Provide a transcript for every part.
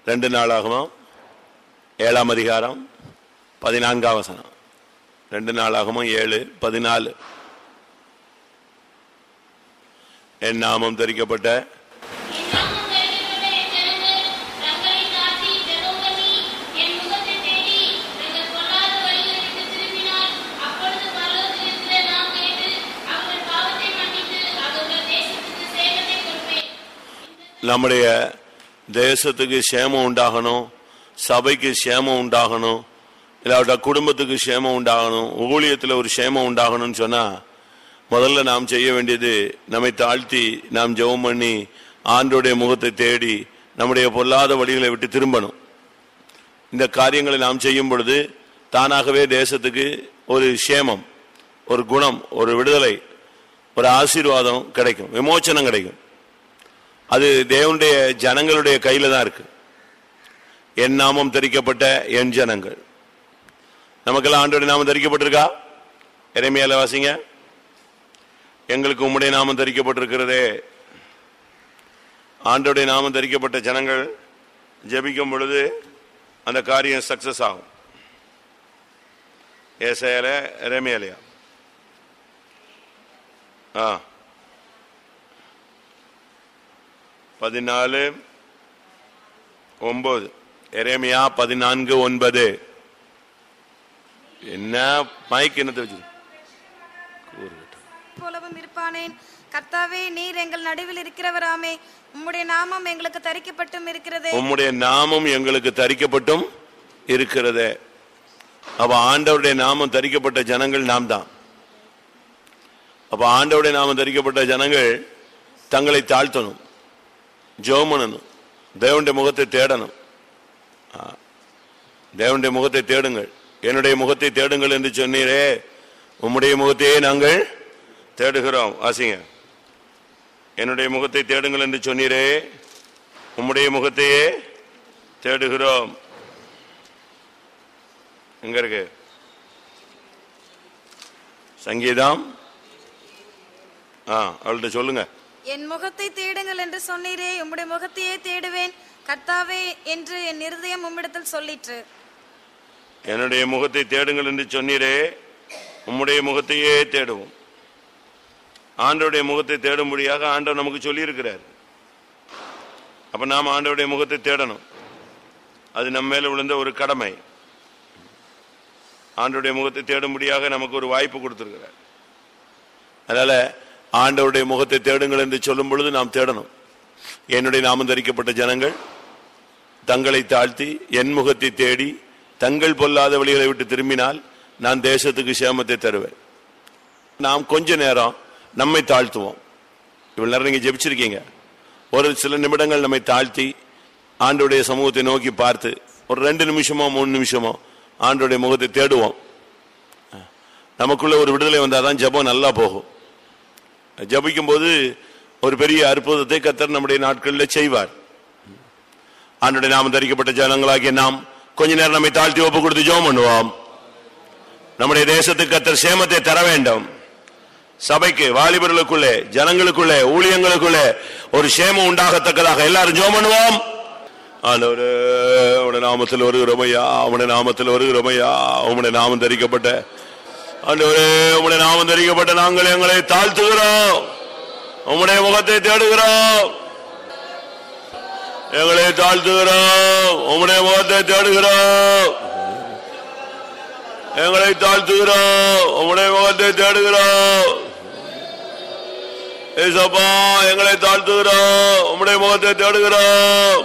ரெண்டு நாளாகமும் ஏழாம் அதிகாரம் பதினான்காம் வசனம் ரெண்டு நாளாகமும் ஏழு பதினாலு என் நாமம் தரிக்கப்பட்ட என் நாமம் தரிக்கப்பட்ட என் ஜனங்கள் தங்களை தாழ்த்தி ஜெபம் பண்ணி என் முகத்தைத் தேடி தங்கள் பொல்லாத வழிகளை விட்டுத் திரும்பினால், அப்பொழுது பரலோகத்திலிருக்கிற நான் கேட்டு அவர்கள் பாவத்தை மன்னித்து அவர்கள் தேசத்துக்கு சேமத்தை கொடுப்பேன். நம்முடைய தேசத்துக்கு சேமம் உண்டாகணும் சபைக்கு சேமம் உண்டாகணும் இல்லாவிட்ட குடும்பத்துக்கு சேமம் உண்டாகணும் ஊழியத்தில் ஒரு சேமம் உண்டாகணும்னு சொன்னா முதல்ல நாம் செய்ய வேண்டியது நம்மை தாழ்த்தி நாம் ஜெபம் பண்ணி ஆண்டோடைய முகத்தை தேடி நம்முடைய பொல்லாத வழிகளை விட்டு திரும்பணும் இந்த காரியங்களை நாம் செய்யும் பொழுது தானாகவே தேசத்துக்கு ஒரு சேமம் ஒரு குணம் ஒரு விடுதலை ஒரு ஆசீர்வாதம் கிடைக்கும் விமோச்சனம் கிடைக்கும் அது தேவனுடைய ஜனங்களுடைய கையில தான் இருக்கு என் நாமம் தரிக்கப்பட்ட என் ஜனங்கள் நமக்கெல்லாம் ஆண்டோடைய நாமம் தரிக்கப்பட்டிருக்கா இறைமையால வாசிங்க எங்களுக்கு உம்முடைய நாமம் தரிக்கப்பட்டிருக்கிறதே ஆண்டோடைய நாமம் தரிக்கப்பட்ட ஜனங்கள் ஜெபிக்கும் பொழுது அந்த காரியம் சக்சஸ் ஆகும் ஏசையால இறைமையாலையா ஆ பதினாலு ஒன்பது எரேமியா பதினான்கு ஒன்பது என்ன மைக் என்னத்தை வச்சு போலவும் இருப்பானேன் கர்த்தாவே நீர் எங்கள் நடுவில் இருக்கிறவராமே உம்முடைய நாமம் எங்களுக்கு தரிக்கப்பட்டும் இருக்கிறதே உம்முடைய நாமம் எங்களுக்கு தரிக்கப்பட்டும் இருக்கிறதே அப்ப ஆண்டவருடைய நாமம் தரிக்கப்பட்ட ஜனங்கள் நாம் தான் அப்ப ஆண்டவருடைய நாமம் தரிக்கப்பட்ட ஜனங்கள் தங்களை தாழ்த்தணும் ஜெபம் பண்ணணும் தேவனுடைய முகத்தை தேடணும் ஆ. தேவனுடைய முகத்தை தேடுங்கள் என்னுடைய முகத்தை தேடுங்கள் என்று சொன்னீரே உம்முடைய முகத்தையே நாங்கள் தேடுகிறோம் வாசிங்க என்னுடைய முகத்தை தேடுங்கள் என்று சொன்னீரே உம்முடைய முகத்தையே தேடுகிறோம் எங்க இருக்கு சங்கீதம் ஆ அவள்கிட்ட சொல்லுங்க என் முகத்தை தேடுங்கள் என்று சொன்னீரே உம்முடைய முகத்தையே தேடுவேன் கர்த்தாவே என்று என் இருதயம் உம்மிடத்தில் சொல்லிற்று என்னுடைய முகத்தை தேடுங்கள் என்று சொன்னீரே உம்முடைய முகத்தையே தேடுவோம் ஆண்டவருடைய முகத்தை தேடும்படியாக ஆண்டவர் நமக்கு சொல்லியிருக்கிறார் அப்ப நாம் ஆண்டவருடைய முகத்தை தேடணும் அது நம்ம மேல விழுந்த ஒரு கடமை ஆண்டவருடைய முகத்தை தேடும்படியாக நமக்கு ஒரு வாய்ப்பு கொடுத்திருக்கிறார் அதனால ஆண்டவருடைய முகத்தை தேடுங்கள் என்று சொல்லும் பொழுது நாம் தேடணும் என்னுடைய நாமம் தரிக்கப்பட்ட ஜனங்கள் தங்களை தாழ்த்தி என் முகத்தை தேடி தங்கள் பொல்லாத வழிகளை விட்டு திரும்பினால் நான் தேசத்துக்கு சேமத்தை தருவேன் நாம் கொஞ்ச நேரம் நம்மை தாழ்த்துவோம் இவ்வளவு நேரம் நீங்க ஜெபிச்சிருக்கீங்க ஒரு சில நிமிடங்கள் நம்மை தாழ்த்தி ஆண்டோடைய சமூகத்தை நோக்கி பார்த்து ஒரு ரெண்டு நிமிஷமோ மூணு நிமிஷமோ ஆண்டோடைய முகத்தை தேடுவோம் நமக்குள்ள ஒரு விடுதலை வந்தாதான் ஜெபம் நல்லா போகும் ஜபிக்கும் போது ஒரு பெரிய அற்புதத்தை கத்தர் நம்முடைய நாட்களில் செய்வார் ஆண்டுடைய நாமம் தரிக்கப்பட்ட ஜனங்களாகிய நாம் கொஞ்ச நேரம் நம்மை தாழ்த்தி ஒப்பு கொடுத்து ஜெபம் பண்ணுவோம் நம்முடைய தேசத்துக்கு கத்தர் சேமத்தை தர வேண்டும் சபைக்கு வாலிபர்களுக்குள்ளே ஜனங்களுக்குள்ளே ஊழியங்களுக்குள்ளே ஒரு சேமம் உண்டாகத்தக்கதாக எல்லாரும் ஜெபம் பண்ணுவோம் ஆண்டவரே உடைய நாமத்தில் வருகிறோமையா உடைய நாமத்தில் வருகிறோமையா உம்முடைய நாமம் தரிக்கப்பட்ட ஆண்டவரே உம்முடைய நாமம் தரிக்கப்பட்ட நாங்கள் எங்களை தாழ்த்துகிறோம் உம்முடைய முகத்தை தேடுகிறோம் எங்களை தாழ்த்துகிறோம் உம்முடைய முகத்தை தேடுகிறோம் எங்களை தாழ்த்துகிறோம் உம்முடைய முகத்தை தேடுகிறோம் ஏசப்பா எங்களை தாழ்த்துகிறோம் உம்முடைய முகத்தை தேடுகிறோம்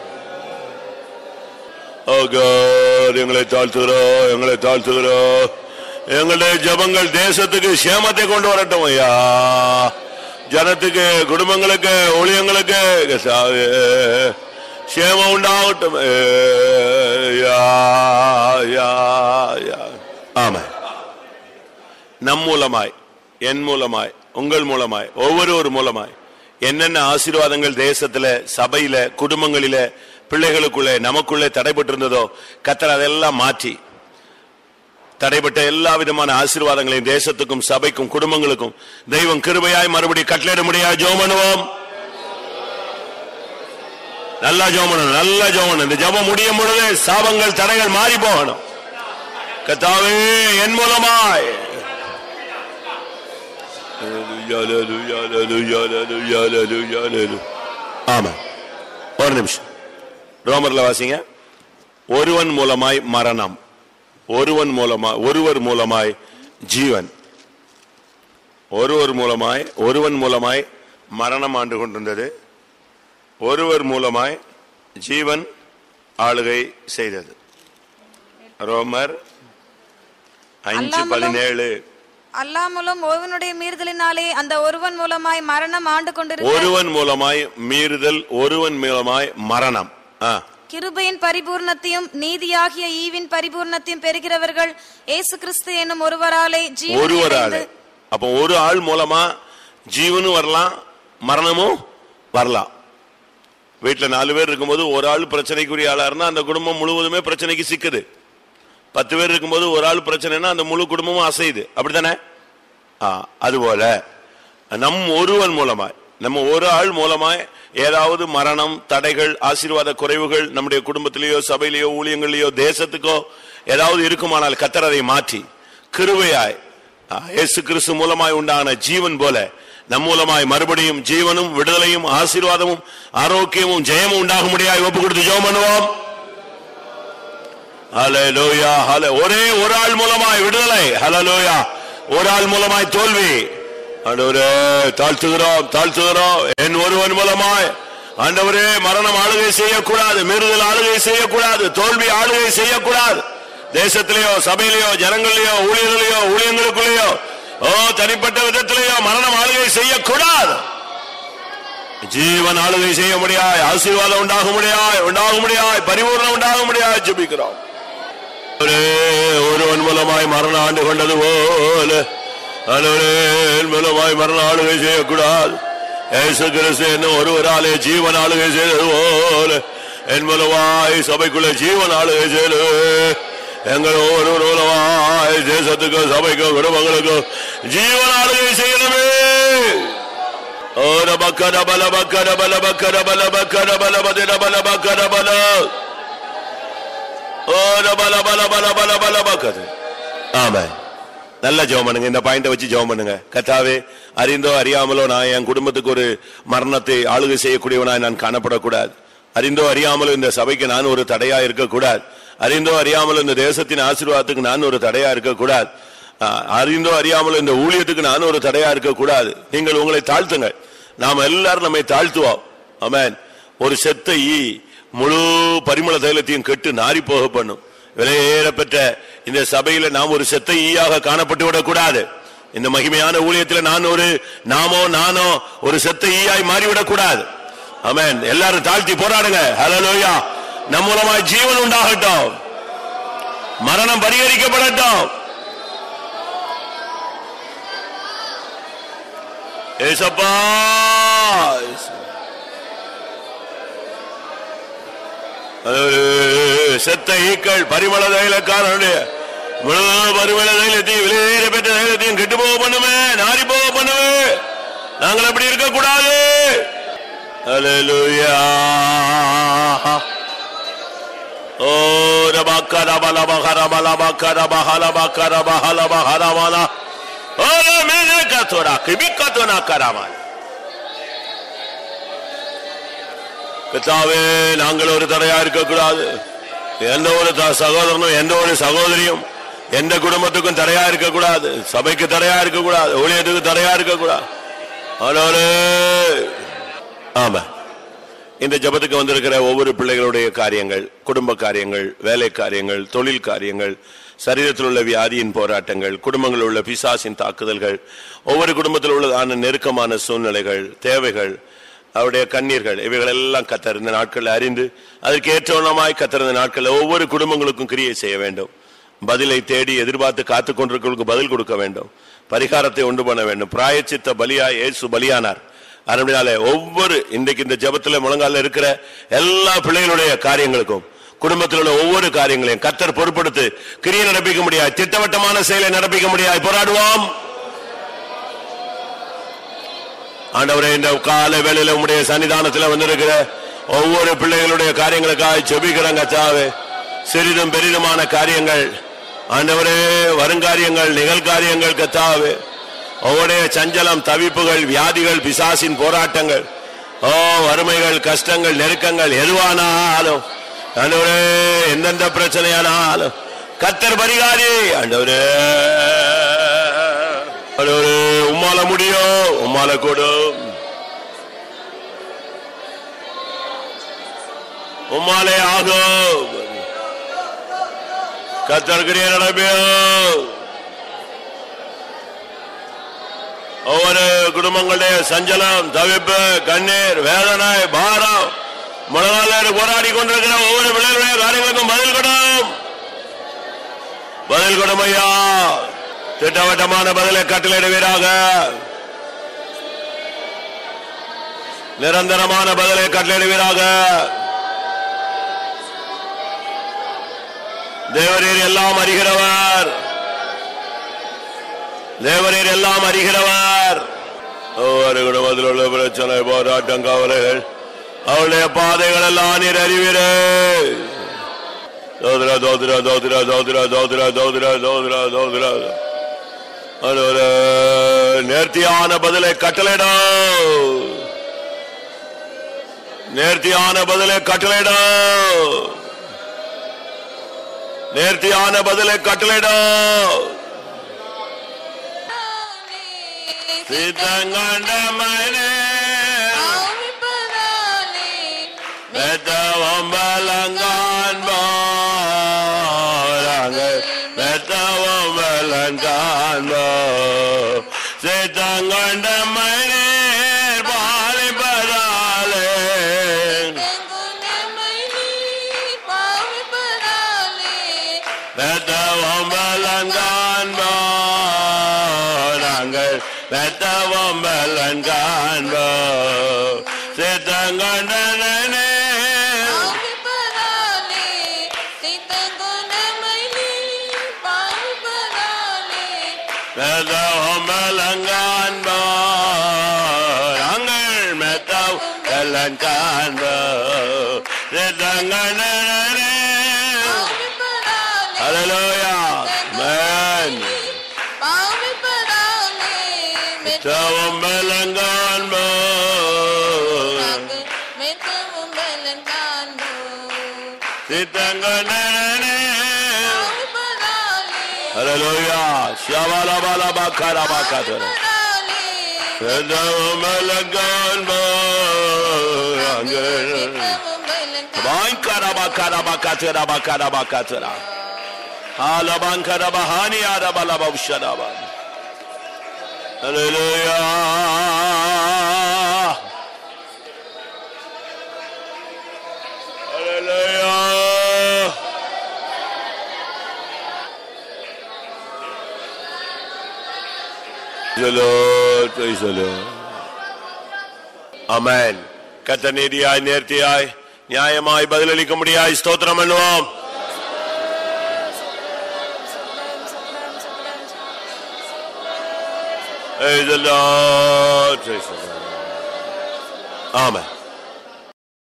ஓ God, எங்களை தாழ்த்துகிறோம் எங்களை தாழ்த்துகிறோம் எங்களுடைய ஜபங்கள் தேசத்துக்கு சேமத்தை கொண்டு வரட்டும் ஐயா ஜனத்துக்கு குடும்பங்களுக்கு ஊழியங்களுக்கு கர்த்தாவே, சேமம் உண்டாகட்டும் ஏ, யா, யா, யா. ஆமென் நம் மூலமாய் என் மூலமாய் உங்கள் மூலமாய் ஒவ்வொருவர் மூலமாய் என்னென்ன ஆசீர்வாதங்கள் தேசத்துல சபையில குடும்பங்களில பிள்ளைகளுக்குள்ளே நமக்குள்ளே தடைபட்டிருந்ததோ கத்தர் அதெல்லாம் மாற்றி தடைப்பட்ட எல்லா விதமான ஆசீர்வாதங்களையும் தேசத்துக்கும் சபைக்கும் குடும்பங்களுக்கும் தெய்வம் கிருபையாய் மறுபடி கட்டளையிட முடியாது ஜோம் பண்ணுவோம் நல்லா ஜெபம் பண்ணணும் நல்லா ஜெபம் பண்ணணும் இந்த ஜெபம் முடியும் பொழுது சாபங்கள் தடைகள் மாறி போகணும் கத்தாவே என் மூலமாய் ஆமா ஒரு நிமிஷம் ரோமர்ல வாசிங்க ஒருவன் மூலமாய் மரணம் ஒருவன் மூலமாய் ஒருவர் மூலமாய் ஜீவன் ஒருவர் மூலமாய் ஒருவன் மூலமாய் மரணம் ஆண்டு கொண்டிருந்தது ஒருவர் மூலமாய் ஜீவன் ஆளுகை செய்தது ரோமர் அஞ்சு அல்லாமலும் பதினேழு அல்லாமலும் ஒருவனுடைய மீறுதலினாலே அந்த ஒருவன் மூலமாய் மரணம் ஆண்டு கொண்டிருக்க ஒருவன் மூலமாய் மீறுதல் ஒருவன் மூலமாய் மரணம் ஆ. கிருபையின் பரிபூர்ணத்தையும் நீதியாகிய ஈவின் பரிபூர்ணத்தையும் பெறுகிறவர்கள் இயேசு கிறிஸ்து என்னும் ஒருவராலே ஜீவனை ஒருவரால அடைந்து அப்போ ஒரு ஆள் மூலமா ஜீவனும் வரலாம் மரணமும் வரலாம் வீட்டுல நாலு பேர் இருக்கும்போது ஒரு ஆள் பிரச்சனைக்குரிய ஆளா இருந்தா அந்த குடும்பம் முழுவதுமே பிரச்சனைக்கு சிக்குது பத்து பேர் இருக்கும்போது ஒரு ஆள் பிரச்சனைனா அந்த முழு குடும்பமும் அசையுது அப்படித்தானே ஆ, அதுபோல நம் ஒருவன் மூலமாய் நம்ம ஒரு ஆள் மூலமாய் ஏதாவது மரணம் தடைகள் ஆசீர்வாத குறைவுகள் நம்முடைய குடும்பத்திலேயோ சபையிலேயோ ஊழியங்களிலேயோ தேசத்துக்கோ ஏதாவது இருக்குமானால் கத்தர் அதை மாற்றி கிருபையாய் ஆ, இயேசு கிறிஸ்து மூலமாய் உண்டான ஜீவன் போல நம் மூலமாய் மறுபடியும் ஜீவனும் விடுதலையும் ஆசீர்வாதமும் ஆரோக்கியமும் ஜெயமும் உண்டாக முடியாது ஒப்பு கொடுத்து ஜெபம் பண்ணுவோம் ஹalleluya ஹalலே ஒரே ஒரு ஆள் மூலமாய் விடுதலை ஹalleluya ஒரு ஆள் மூலமாய் தோல்வி ஆண்டவரே தாழ்த்துகிறோம் தாழ்த்துகிறோம் என் ஒருவன் மூலமாய் ஆண்டவரே மரணம் ஆளுகை செய்யக்கூடாது மீறுதல் ஆளுகை செய்யக்கூடாது தோல்வி ஆளுகை செய்யக்கூடாது தேசத்திலேயோ சபையிலேயோ ஜனங்களிலேயோ ஊழியர்களையோ ஊழியங்களுக்குள்ளேயோ ஓ தனிப்பட்ட விதத்திலேயோ மரணம் ஆளுகை செய்யக்கூடாது ஜீவன் ஆளுகை செய்ய முடியாய் ஆசீர்வாதம் உண்டாக முடியாய் உண்டாக முடியாய் பரிபூர்ணம் உண்டாக முடியாய் ஜெபிக்கிறோம் ஒரே ஒருவன் மூலமாய் மரணம் ஆண்டு கொண்டது போல அலுவலே என் மூலமாய் மரண ஆளுகை செய்யக்கூடாது ஏசு கிறிஸ்து என்னும் ஒருவராலே ஜீவன் ஆளுகை செய்தது போல என் மூலமாய் சபைக்குள்ள ஜீவன் ஆளுகை செய்து எங்கள் ஒவ்வொரு மூலமாய் தேசத்துக்கும் சபைக்கும் குடும்பங்களுக்கும் ஜீவன் ஆளுகை செய்யணுமே ஓர பக்கர பல பக்கர பல பக்கர பல பக்கர பல பதிர பல பக்கர பல ஓர பல பல பல பல பல பக்கது ஆமா நல்ல ஜெபம் பண்ணுங்க இந்த பாயிண்ட வச்சு ஜெபம் பண்ணுங்க கத்தாவே அறிந்தோ அறியாமலோ நான் என் குடும்பத்துக்கு ஒரு மரணத்தை ஆளுகை செய்யக்கூடியவனாய் நான் காணப்படக்கூடாது அறிந்தோ அறியாமலோ இந்த சபைக்கு நான் ஒரு தடையா இருக்கக்கூடாது அறிந்தோ அறியாமலோ இந்த தேசத்தின் ஆசீர்வாதத்துக்கு நான் ஒரு தடையா இருக்கக்கூடாது ஆ, அறிந்தோ அறியாமலோ இந்த ஊழியத்துக்கு நான் ஒரு தடையா இருக்கக்கூடாது நீங்கள் உங்களை தாழ்த்துங்க நாம் எல்லாரும் நம்மை தாழ்த்துவோம் ஆமென் ஒரு செத்த ஈ முழு பரிமள தைலத்தையும் கெட்டு நாரி போக பண்ணும் விலையேறப்பெற்ற இந்த சபையில நாம் ஒரு செத்த ஈயாக காணப்பட்டு விடக்கூடாது இந்த மகிமையான ஊழியத்தில் நான் ஒரு நாமோ நானோ ஒரு செத்த ஈயாய் மாறிவிடக் கூடாது ஆமென் எல்லாரும் தாழ்த்தி போராடுங்க ஹalleluya நம் மூலமாய் ஜீவன் உண்டாகட்டும் மரணம் பரிகரிக்கப்படட்டும் ஏசப்பா அது செத்த ஈக்கள் பரிமள தைலக்காரனுடைய முழு பரிமள தைலத்தையும் விலையேற பெற்ற தைலத்தையும் கெட்டு போக பண்ணுமே நாரி போக பண்ணுமே நாங்கள் அப்படி இருக்க கூடாது Hallelujah. ஓ ரபக்க ரபல பஹர பல பக்க ரபஹல பக்க ரபஹல பஹர மல ஓ மேனே கத்தோரா கிபிக்கத்தோனா கராமான் கத்தாவே நாங்கள் ஒரு தடையா இருக்கக்கூடாது எந்த ஒரு த- சகோதரனும் எந்த ஒரு சகோதரியும் எந்த குடும்பத்துக்கும் தடையா இருக்கக்கூடாது சபைக்கு தடையா இருக்கக்கூடாது ஊழியத்துக்கு தடையா இருக்கக்கூடாது அதனாலே ஆமா இந்த ஜபத்துக்கு வந்திருக்கிற ஒவ்வொரு பிள்ளைகளுடைய காரியங்கள் குடும்ப காரியங்கள் வேலை காரியங்கள் தொழில் காரியங்கள் சரீரத்தில் உள்ள வியாதியின் போராட்டங்கள் குடும்பங்களில் உள்ள பிசாசின் தாக்குதல்கள் ஒவ்வொரு குடும்பத்தில் உள்ளதான நெருக்கமான சூழ்நிலைகள் தேவைகள் அவருடைய கண்ணீர்கள் இவைகள் எல்லாம் கத்தர் இந்த நாட்களில் அறிந்து அதற்கு ஏற்றவனமாய் கத்தர் இந்த நாட்களில் ஒவ்வொரு குடும்பங்களுக்கும் கிரியை செய்ய வேண்டும் பதிலை தேடி எதிர்பார்த்து காத்து கொண்டிருக்கிறவர்களுக்கு பதில் கொடுக்க வேண்டும் பரிகாரத்தை உண்டு பண்ண வேண்டும் பிராயச்சித்த பலியாய் இயேசு பலியானார் அதனால ஒவ்வொரு இன்றைக்கு இந்த ஜெபத்துல முழங்கால இருக்கிற எல்லா பிள்ளைகளுடைய காரியங்களுக்கும் குடும்பத்தில் உள்ள ஒவ்வொரு காரியங்களையும் கத்தர் பொறுப்படுத்து கிரியை நடப்பிக்க முடியாது திட்டவட்டமான செயலை நடப்பிக்க முடியாது போராடுவோம் ஆண்டவரே இந்த கால வேளையில உம்முடைய சன்னிதானத்தில் வந்திருக்கிற ஒவ்வொரு பிள்ளைகளுடைய காரியங்களுக்காக செபிக்கிறோம் கத்தாவே சிறிதும் பெரிதுமான காரியங்கள் ஆண்டவரே வருங்காரியங்கள் நிகழ்காரியங்கள் கத்தாவே ஒவ்வொரு சஞ்சலம் தவிப்புகள் வியாதிகள் பிசாசின் போராட்டங்கள் ஓ வறுமைகள் கஷ்டங்கள் நெருக்கங்கள் எதுவானாலும் ஆண்டவரே எந்தெந்த பிரச்சனையானாலும் கத்தர் பரிகாரி ஆண்டவரே ஆண்டவரே உம்மால முடியும் உம்மால கூடும் உம்மாலே ஆகும் கத்தர்கிறிய நடமையும் ஒவ்வொரு குடும்பங்களுடைய சஞ்சலம் தவிப்பு கண்ணீர் வேதனை பாரம் முழங்கால போராடி கொண்டிருக்கிற ஒவ்வொரு பிள்ளைகளுடைய காரியங்களுக்கும் பதில் கொடும் பதில் கொடும் ஐயா திட்டவட்டமான பதிலை கட்டளையிடுவீராக நிரந்தரமான பதிலை கட்டளையிடுவீராக தேவரீர் எல்லாம் அறிகிறவர் தேவரீர் எல்லாம் அறிகிறவர் ஒவ்வொரு குடும்பத்தில் உள்ள பிரச்சனை போராட்டம் கவலைகள் அவளுடைய பாதைகள் எல்லாம் நீர் அறிவீரே தோதிரா தோதிரா தோதிரா தோதிரா தோதிரா தோதிரா தோதிரா தோதிரா அது ஒரு நேர்த்தியான பதிலை கட்டளையிடும் நேர்த்தியான பதிலை கட்டளையிடும் நேர்த்தியான பதிலை கட்டளையிடும் சித்தங்கண்டமனே மெத்தவம்பலங்கான் போராங்கள் மெத்தவம்பலங்கான் போ சித்தங்கண்டமனே பாலிபதாலே மெத்தவம்பலங்கான் போராங்கள் மெத்தவம்பலங்கான் போ சித்தங்கண்டனே மெத்தவம்பலங்கான் போராங்கள் மெத்தவம்பலங்கான் போ சித்தங்கண்டனே Hallelujah. Amen. தவம்பலங்கான் போ சித்தங்கண்டனே Hallelujah. Shabalabalabakarabakatara. தவம்பலங்கான் போ Bankarabakarabakatarabakatarabakatara. Alabankarabahani arabalabavshadaba. Hallelujah. Hallelujah. Praise the Lord, praise the Lord. Amen. கத்த நீதியாய் நேர்த்தியாய் நியாயமாய் பதிலளிக்க முடியாய் ஸ்தோத்திரம் பண்ணுவோம் Praise the Lord. Praise the Lord. Amen.